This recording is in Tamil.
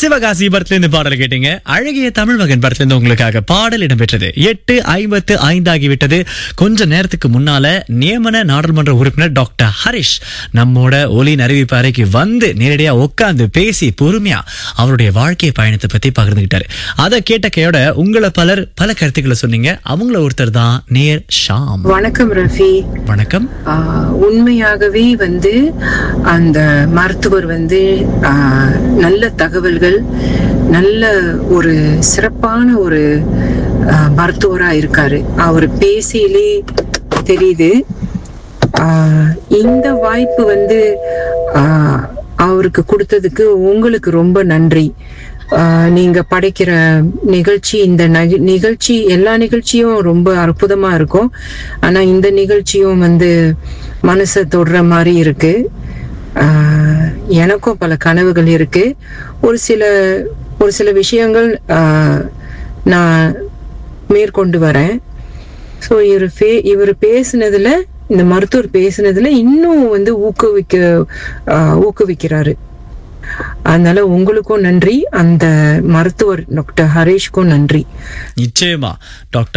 சிவகாசி படத்துல இருந்து பாடல் கேட்டீங்க அழகிய தமிழ் மகன் படத்துல இருந்து உங்களுக்காக பாடல் இடம்பெற்றது எட்டு ஐம்பத்து ஐந்தாகிவிட்டது கொஞ்ச நேரத்துக்கு முன்னால நியமன நாடாளுமன்ற உறுப்பினர் டாக்டர் ஹரிஷ் நம்மோட ஒலியின் அறிவிப்பு அறைக்கு வந்து நேரடியா உட்கார்ந்து பேசி பொறுமையா அவருடைய வாழ்க்கை பயணத்தை பத்தி பகிர்ந்துகிட்டாரு அதை கேட்ட கையோட உங்களை பலர் பல கருத்துக்களை சொன்னீங்க அவங்கள ஒருத்தர் தான் நேர் ஷாம் வணக்கம் ரஃபி வணக்கம் ஆஹ் உண்மையாகவே வந்து அந்த மருத்துவர் வந்து ஆஹ் நல்ல தகவல்கள் நல்ல ஒரு சிறப்பான ஒரு ஆஹ் மருத்துவரா இருக்காரு அவர் பேசியிலே தெரியுது ஆஹ் இந்த வாய்ப்பு வந்து ஆஹ் அவருக்கு கொடுத்ததுக்கு உங்களுக்கு ரொம்ப நன்றி ஆஹ் நீங்க படைக்கிற நிகழ்ச்சி இந்த நகி- நிகழ்ச்சி எல்லா நிகழ்ச்சியும் ரொம்ப அற்புதமா இருக்கும் ஆனா இந்த நிகழ்ச்சியும் வந்து மனசை தொடுற மாதிரி இருக்கு ஆஹ் எனக்கும் பல கனவுகள் இருக்கு ஒரு சில ஒரு சில விஷயங்கள் ஆஹ் நான் மேற்கொண்டு வரேன் ஸோ இவர் பே இவர் பேசுனதுல இந்த மருத்துவர் பேசுனதுல இன்னும் வந்து ஊக்குவிக்க ஆஹ் ஊக்குவிக்கிறாரு அதனால உங்களுக்கும் நன்றி அந்த மருத்துவர் டாக்டர் ஹரேஷ்க்கும் நன்றி நிச்சயமா டாக்டர்